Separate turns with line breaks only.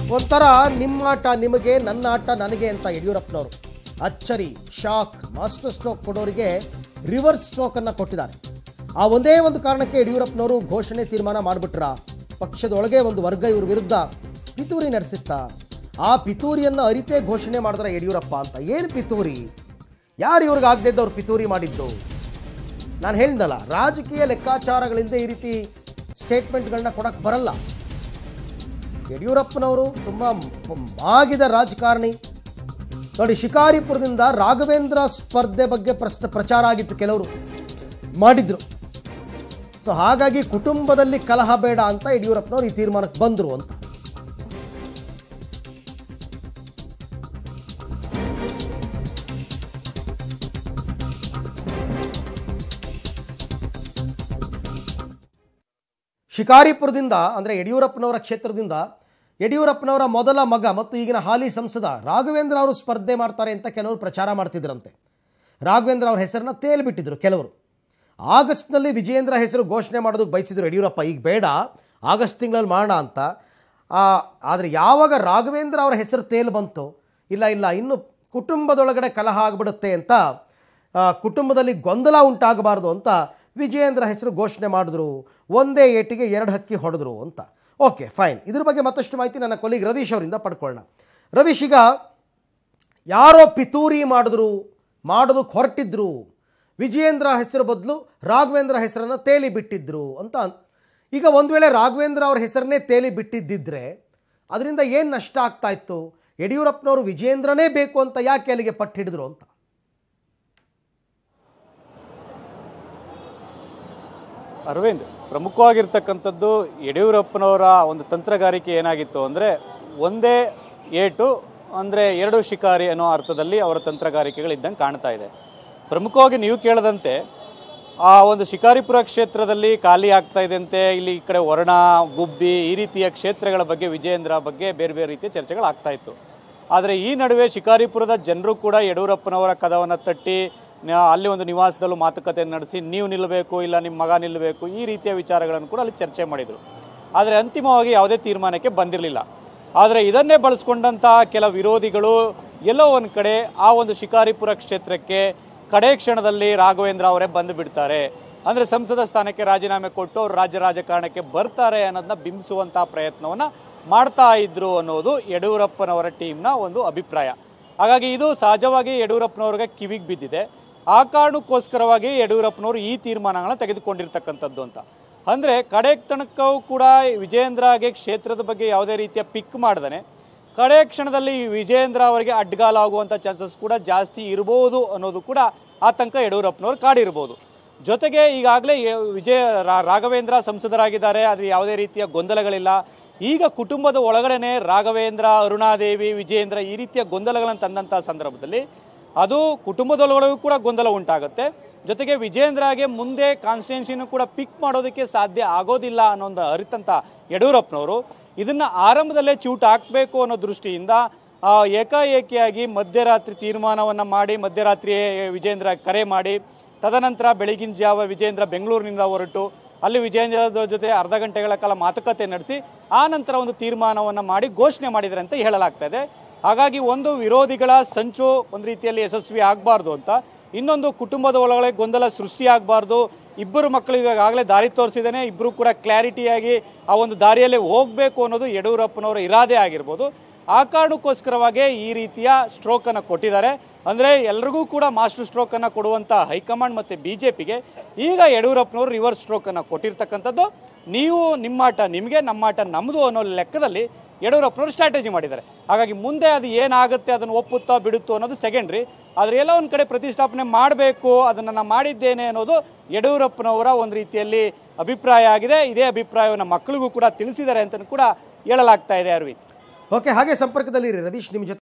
ಒಂಥರ ನಿಮ್ಮಾಟ ನಿಮಗೆ ನನ್ನ ಆಟ ನನಗೆ ಅಂತ ಯಡಿಯೂರಪ್ಪನವರು ಅಚ್ಚರಿ ಶಾಕ್ ಮಾಸ್ಟರ್ ಸ್ಟ್ರೋಕ್ ಕೊಡೋರಿಗೆ ರಿವರ್ಸ್ ಸ್ಟ್ರೋಕ್ ಅನ್ನ ಕೊಟ್ಟಿದ್ದಾರೆ ಆ ಒಂದೇ ಒಂದು ಕಾರಣಕ್ಕೆ ಯಡಿಯೂರಪ್ಪನವರು ಘೋಷಣೆ ತೀರ್ಮಾನ ಮಾಡಿಬಿಟ್ರ ಪಕ್ಷದೊಳಗೆ ಒಂದು ವರ್ಗ ಇವ್ರ ವಿರುದ್ಧ ಪಿತೂರಿ ನಡೆಸಿತ್ತ ಆ ಪಿತೂರಿಯನ್ನು ಅರಿತೇ ಘೋಷಣೆ ಮಾಡಿದ್ರ ಯಡಿಯೂರಪ್ಪ ಅಂತ ಏನು ಪಿತೂರಿ ಯಾರು ಇವ್ರಿಗೆ ಆಗದಿದ್ದವ್ರು ಪಿತೂರಿ ಮಾಡಿದ್ದು ನಾನು ಹೇಳ್ದಲ್ಲ ರಾಜಕೀಯ ಲೆಕ್ಕಾಚಾರಗಳಿಂದ ಈ ರೀತಿ ಸ್ಟೇಟ್ಮೆಂಟ್ಗಳನ್ನ ಕೊಡಕ್ಕೆ ಬರಲ್ಲ ಯಡಿಯೂರಪ್ಪನವರು ತುಂಬ ಮಾಗಿದ ರಾಜಕಾರಣಿ ನೋಡಿ ಶಿಕಾರಿಪುರದಿಂದ ರಾಘವೇಂದ್ರ ಸ್ಪರ್ಧೆ ಬಗ್ಗೆ ಪ್ರಶ್ನೆ ಪ್ರಚಾರ ಆಗಿತ್ತು ಕೆಲವರು ಮಾಡಿದ್ರು ಸೊ ಹಾಗಾಗಿ ಕುಟುಂಬದಲ್ಲಿ ಕಲಹ ಬೇಡ ಅಂತ ಯಡಿಯೂರಪ್ಪನವರು ಈ ತೀರ್ಮಾನಕ್ಕೆ ಬಂದರು ಅಂತ ಶಿಕಾರಿಪುರದಿಂದ ಅಂದರೆ ಯಡಿಯೂರಪ್ಪನವರ ಕ್ಷೇತ್ರದಿಂದ ಯಡಿಯೂರಪ್ಪನವರ ಮೊದಲ ಮಗ ಮತ್ತು ಈಗಿನ ಹಾಲಿ ಸಂಸದ ರಾಘವೇಂದ್ರ ಅವರು ಸ್ಪರ್ಧೆ ಮಾಡ್ತಾರೆ ಅಂತ ಕೆಲವರು ಪ್ರಚಾರ ಮಾಡ್ತಿದ್ರಂತೆ ರಾಘವೇಂದ್ರ ಅವ್ರ ಹೆಸರನ್ನ ತೇಲ್ಬಿಟ್ಟಿದ್ರು ಕೆಲವರು ಆಗಸ್ಟ್ನಲ್ಲಿ ವಿಜಯೇಂದ್ರ ಹೆಸರು ಘೋಷಣೆ ಮಾಡೋದಕ್ಕೆ ಬಯಸಿದ್ರು ಯಡಿಯೂರಪ್ಪ ಈಗ ಬೇಡ ಆಗಸ್ಟ್ ತಿಂಗಳಲ್ಲಿ ಮಾಡೋಣ ಅಂತ ಆದರೆ ಯಾವಾಗ ರಾಘವೇಂದ್ರ ಅವರ ಹೆಸರು ತೇಲ್ ಬಂತು ಇಲ್ಲ ಇಲ್ಲ ಇನ್ನು ಕುಟುಂಬದೊಳಗಡೆ ಕಲಹ ಆಗಿಬಿಡುತ್ತೆ ಅಂತ ಆ, ಕುಟುಂಬದಲ್ಲಿ ಗೊಂದಲ ಉಂಟಾಗಬಾರ್ದು ಅಂತ ವಿಜಯೇಂದ್ರ ಹೆಸರು ಘೋಷಣೆ ಮಾಡಿದ್ರು ಒಂದೇ ಏಟಿಗೆ ಎರಡು ಹಕ್ಕಿ ಹೊಡೆದ್ರು ಅಂತ ಓಕೆ ಫೈನ್ ಇದ್ರ ಬಗ್ಗೆ ಮತ್ತಷ್ಟು ಮಾಹಿತಿ ನನ್ನ ಕೊಲಿಗ್ ರವೀಶ್ ಅವರಿಂದ ಪಡ್ಕೊಳ್ಳೋಣ ರವೀಶ್ ಈಗ ಯಾರೋ ಪಿತೂರಿ ಮಾಡಿದ್ರು ಮಾಡೋದಕ್ಕೆ ಹೊರಟಿದ್ರು ವಿಜಯೇಂದ್ರ ಹೆಸರು ಬದಲು ರಾಘವೇಂದ್ರ ಹೆಸರನ್ನು ತೇಲಿ ಬಿಟ್ಟಿದ್ರು ಅಂತ ಈಗ ಒಂದು ವೇಳೆ ರಾಘವೇಂದ್ರ ಅವ್ರ ಹೆಸರನ್ನೇ ತೇಲಿ ಬಿಟ್ಟಿದ್ದಿದ್ರೆ ಅದರಿಂದ ಏನು ನಷ್ಟ ಆಗ್ತಾ ಇತ್ತು ಯಡಿಯೂರಪ್ಪನವರು ವಿಜಯೇಂದ್ರನೇ ಬೇಕು ಅಂತ ಯಾಕೆ ಅಲ್ಲಿಗೆ ಪಟ್ಟು ಹಿಡಿದ್ರು ಅಂತ
ಅರವಿಂದ್ ಪ್ರಮುಖವಾಗಿರ್ತಕ್ಕಂಥದ್ದು ಯಡಿಯೂರಪ್ಪನವರ ಒಂದು ತಂತ್ರಗಾರಿಕೆ ಏನಾಗಿತ್ತು ಅಂದರೆ ಒಂದೇ ಏಟು ಅಂದರೆ ಎರಡು ಶಿಕಾರಿ ಅನ್ನೋ ಅರ್ಥದಲ್ಲಿ ಅವರ ತಂತ್ರಗಾರಿಕೆಗಳಿದ್ದಂಗೆ ಕಾಣ್ತಾ ಇದೆ ಪ್ರಮುಖವಾಗಿ ನೀವು ಕೇಳದಂತೆ ಆ ಒಂದು ಶಿಕಾರಿಪುರ ಕ್ಷೇತ್ರದಲ್ಲಿ ಖಾಲಿ ಆಗ್ತಾ ಇದೆಯಂತೆ ಇಲ್ಲಿ ಈ ಕಡೆ ವರ್ಣ ಗುಬ್ಬಿ ಈ ರೀತಿಯ ಕ್ಷೇತ್ರಗಳ ಬಗ್ಗೆ ವಿಜಯೇಂದ್ರ ಬಗ್ಗೆ ಬೇರೆ ಬೇರೆ ರೀತಿಯ ಚರ್ಚೆಗಳಾಗ್ತಾ ಇತ್ತು ಆದರೆ ಈ ನಡುವೆ ಶಿಕಾರಿಪುರದ ಜನರು ಕೂಡ ಯಡಿಯೂರಪ್ಪನವರ ಕದವನ್ನು ತಟ್ಟಿ ನ- ಅಲ್ಲಿ ಒಂದು ನಿವಾಸದಲ್ಲೂ ಮಾತುಕತೆ ನಡೆಸಿ ನೀವು ನಿಲ್ಲಬೇಕು ಇಲ್ಲ ನಿಮ್ಮ ಮಗ ನಿಲ್ಲಬೇಕು ಈ ರೀತಿಯ ವಿಚಾರಗಳನ್ನು ಕೂಡ ಅಲ್ಲಿ ಚರ್ಚೆ ಮಾಡಿದರು ಆದರೆ ಅಂತಿಮವಾಗಿ ಯಾವುದೇ ತೀರ್ಮಾನಕ್ಕೆ ಬಂದಿರಲಿಲ್ಲ ಆದರೆ ಇದನ್ನೇ ಬಳಸ್ಕೊಂಡಂಥ ಕೆಲ ವಿರೋಧಿಗಳು ಎಲ್ಲೋ ಒಂದು ಕಡೆ ಆ ಒಂದು ಶಿಕಾರಿಪುರ ಕ್ಷೇತ್ರಕ್ಕೆ ಕಡೆ ಕ್ಷಣದಲ್ಲಿ ರಾಘವೇಂದ್ರ ಅವರೇ ಬಂದು ಬಿಡ್ತಾರೆ ಅಂದರೆ ಸಂಸದ ಸ್ಥಾನಕ್ಕೆ ರಾಜೀನಾಮೆ ಕೊಟ್ಟು ಅವರು ರಾಜ್ಯ ರಾಜಕಾರಣಕ್ಕೆ ಬರ್ತಾರೆ ಅನ್ನೋದನ್ನ ಬಿಂಬಿಸುವಂಥ ಪ್ರಯತ್ನವನ್ನು ಮಾಡ್ತಾ ಇದ್ರು ಅನ್ನೋದು ಯಡಿಯೂರಪ್ಪನವರ ಟೀಮ್ನ ಒಂದು ಅಭಿಪ್ರಾಯ ಹಾಗಾಗಿ ಇದು ಸಹಜವಾಗಿ ಯಡಿಯೂರಪ್ಪನವ್ರಿಗೆ ಕಿವಿಗೆ ಬಿದ್ದಿದೆ ಆ ಕಾರಣಕ್ಕೋಸ್ಕರವಾಗಿ ಯಡಿಯೂರಪ್ಪನವರು ಈ ತೀರ್ಮಾನಗಳನ್ನ ತೆಗೆದುಕೊಂಡಿರ್ತಕ್ಕಂಥದ್ದು ಅಂತ ಅಂದರೆ ಕಡೆ ತನಕವೂ ಕೂಡ ವಿಜಯೇಂದ್ರಗೆ ಕ್ಷೇತ್ರದ ಬಗ್ಗೆ ಯಾವುದೇ ರೀತಿಯ ಪಿಕ್ ಮಾಡ್ದಾನೆ ಕಡೆ ಕ್ಷಣದಲ್ಲಿ ವಿಜಯೇಂದ್ರ ಅವರಿಗೆ ಅಡ್ಗಾಲಾಗುವಂಥ ಚಾನ್ಸಸ್ ಕೂಡ ಜಾಸ್ತಿ ಇರ್ಬೋದು ಅನ್ನೋದು ಕೂಡ ಆತಂಕ ಯಡಿಯೂರಪ್ಪನವ್ರು ಕಾಡಿರ್ಬೋದು ಜೊತೆಗೆ ಈಗಾಗಲೇ ವಿಜಯ ರಾ- ರಾಘವೇಂದ್ರ ಸಂಸದರಾಗಿದ್ದಾರೆ ಆದರೆ ಯಾವುದೇ ರೀತಿಯ ಗೊಂದಲಗಳಿಲ್ಲ ಈಗ ಕುಟುಂಬದ ಒಳಗಡೆನೆ ರಾಘವೇಂದ್ರ ಅರುಣಾದೇವಿ ವಿಜಯೇಂದ್ರ ಈ ರೀತಿಯ ಗೊಂದಲಗಳನ್ನು ತಂದಂಥ ಸಂದರ್ಭದಲ್ಲಿ ಅದು ಕುಟುಂಬದೊಳಗೂ ಕೂಡ ಗೊಂದಲ ಉಂಟಾಗುತ್ತೆ ಜೊತೆಗೆ ವಿಜೇಂದ್ರಗೆ ಮುಂದೆ ಕಾನ್ಸ್ಟಿಟ್ಯೂನ್ಸಿನೂ ಕೂಡ ಪಿಕ್ ಮಾಡೋದಕ್ಕೆ ಸಾಧ್ಯ ಆಗೋದಿಲ್ಲ ಅನ್ನೋ ಒಂದು ಅರಿತಂತ ಯಡಿಯೂರಪ್ಪನವರು ಇದನ್ನ ಆರಂಭದಲ್ಲೇ ಚೂಟ್ ಹಾಕಬೇಕು ಅನ್ನೋ ದೃಷ್ಟಿಯಿಂದ ಆ, ಏಕಾಏಕಿಯಾಗಿ ಮಧ್ಯರಾತ್ರಿ ತೀರ್ಮಾನವನ್ನು ಮಾಡಿ ಮಧ್ಯರಾತ್ರಿಯೇ ವಿಜೇಂದ್ರ ಕರೆ ಮಾಡಿ ತದನಂತರ ಬೆಳಗಿನ ಜಾವ ವಿಜೇಂದ್ರ ಬೆಂಗಳೂರಿನಿಂದ ಹೊರಟು ಅಲ್ಲಿ ವಿಜೇಂದ್ರದ ಜೊತೆ ಅರ್ಧ ಗಂಟೆಗಳ ಕಾಲ ಮಾತುಕತೆ ನಡೆಸಿ ಆ ನಂತರ ಒಂದು ತೀರ್ಮಾನವನ್ನು ಮಾಡಿ ಘೋಷಣೆ ಮಾಡಿದರೆ ಅಂತ ಹೇಳಲಾಗ್ತಾ ಇದೆ ಹಾಗಾಗಿ ಒಂದು ವಿರೋಧಿಗಳ ಸಂಚು ಒಂದು ರೀತಿಯಲ್ಲಿ ಯಶಸ್ವಿ ಆಗಬಾರ್ದು ಅಂತ ಇನ್ನೊಂದು ಕುಟುಂಬದ ಒಳಗಡೆ ಗೊಂದಲ ಸೃಷ್ಟಿಯಾಗಬಾರ್ದು ಇಬ್ಬರು ಮಕ್ಕಳಿಗೆ ಈಗಾಗಲೇ ದಾರಿ ತೋರಿಸಿದ್ದೇನೆ ಇಬ್ಬರು ಕೂಡ ಕ್ಲಾರಿಟಿಯಾಗಿ ಆ ಒಂದು ದಾರಿಯಲ್ಲೇ ಹೋಗಬೇಕು ಅನ್ನೋದು ಯಡಿಯೂರಪ್ಪನವರ ಇರಾದೆ ಆಗಿರ್ಬೋದು ಆ ಕಾರಣಕ್ಕೋಸ್ಕರವಾಗೇ ಈ ರೀತಿಯ ಸ್ಟ್ರೋಕನ್ನು ಕೊಟ್ಟಿದ್ದಾರೆ ಅಂದರೆ ಎಲ್ರಿಗೂ ಕೂಡ ಮಾಸ್ಟರ್ ಸ್ಟ್ರೋಕನ್ನು ಕೊಡುವಂಥ ಹೈಕಮಾಂಡ್ ಮತ್ತು ಬಿ ಜೆ ಪಿಗೆ ಈಗ ಯಡಿಯೂರಪ್ಪನವರು ರಿವರ್ಸ್ ಸ್ಟ್ರೋಕನ್ನು ಕೊಟ್ಟಿರ್ತಕ್ಕಂಥದ್ದು ನೀವು ನಿಮ್ಮಾಟ ನಿಮಗೆ ನಮ್ಮಾಟ ನಮ್ಮದು ಅನ್ನೋ ಲೆಕ್ಕದಲ್ಲಿ ಯಡಿಯೂರಪ್ಪನವರು ಸ್ಟ್ರಾಟಜಿ ಮಾಡಿದ್ದಾರೆ ಹಾಗಾಗಿ ಮುಂದೆ ಅದು ಏನಾಗುತ್ತೆ ಅದನ್ನು ಒಪ್ಪುತ್ತಾ ಬಿಡುತ್ತೋ ಅನ್ನೋದು ಸೆಕೆಂಡ್ರಿ ಆದರೆ ಎಲ್ಲ ಒಂದು ಕಡೆ ಪ್ರತಿಷ್ಠಾಪನೆ ಮಾಡಬೇಕು ಅದನ್ನು ನಾನು ಮಾಡಿದ್ದೇನೆ ಅನ್ನೋದು ಯಡಿಯೂರಪ್ಪನವರ ಒಂದು ರೀತಿಯಲ್ಲಿ ಅಭಿಪ್ರಾಯ ಆಗಿದೆ ಇದೇ ಅಭಿಪ್ರಾಯವನ್ನು ಮಕ್ಕಳಿಗೂ ಕೂಡ ತಿಳಿಸಿದ್ದಾರೆ ಅಂತ ಕೂಡ ಹೇಳಲಾಗ್ತಾ ಇದೆ ಅರವಿಂದ್
ಓಕೆ ಹಾಗೆ ಸಂಪರ್ಕದಲ್ಲಿ ರವೀಶ್ ನಿಮ್ಮ ಜೊತೆ